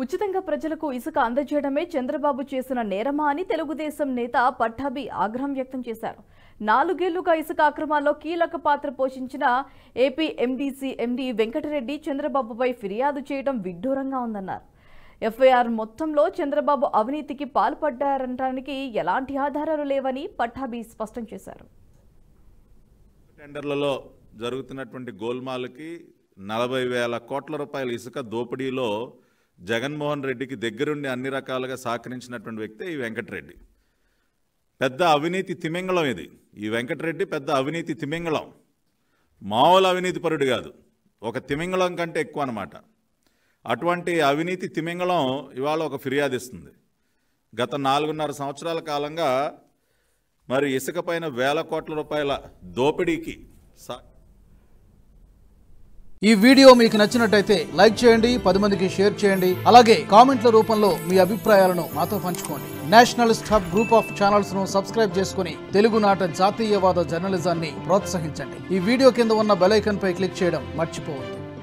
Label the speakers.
Speaker 1: ఉచితంగా ప్రజలకు ఇసుక అందజేయడమే చంద్రబాబు చేసిన నేరమా అని తెలుగుదేశం నేత పట్టాభి ఆగ్రహం వ్యక్తం చేశారు నాలుగేళ్లుగా ఇసుక అక్రమాల్లో కీలక పాత్ర పోషించిన ఏపీ ఎండీసీ ఎండీ వెంకటరెడ్డి చంద్రబాబుపై ఫిర్యాదు చేయడం విడ్డూరంగా ఉందన్నారు ఎఫ్ఐఆర్ మొత్తంలో చంద్రబాబు అవినీతికి పాల్పడ్డారనడానికి ఎలాంటి ఆధారాలు లేవని పట్టాభి స్పష్టం చేశారు
Speaker 2: టెండర్లలో జరుగుతున్నటువంటి గోల్మాల్కి నలభై వేల కోట్ల రూపాయల ఇసుక దోపిడీలో జగన్మోహన్ రెడ్డికి దగ్గరుండి అన్ని రకాలుగా సహకరించినటువంటి వ్యక్తి ఈ వెంకటరెడ్డి పెద్ద అవినీతి తిమింగళం ఇది ఈ వెంకటరెడ్డి పెద్ద అవినీతి తిమింగళం మామూలు అవినీతి పరుడు కాదు ఒక తిమింగళం కంటే ఎక్కువ అనమాట అటువంటి అవినీతి తిమింగళం ఇవాళ ఒక ఫిర్యాదు ఇస్తుంది గత నాలుగున్నర సంవత్సరాల కాలంగా మరి ఇసుక పైన వేల కోట్ల రూపాయల దోపిడీకి సా
Speaker 3: ఈ వీడియో మీకు నచ్చినట్టయితే లైక్ చేయండి పది మందికి షేర్ చేయండి అలాగే కామెంట్ల రూపంలో మీ అభిప్రాయాలను మాతో పంచుకోండి nationalist hub group of channels ను సబ్స్క్రైబ్ చేసుకుని తెలుగునాట జాతీయవాద జర్నలిజాన్ని ప్రోత్సహించండి ఈ వీడియో కింద ఉన్న బెల్ ఐకాన్ పై క్లిక్ చేయడం మర్చిపోవద్దు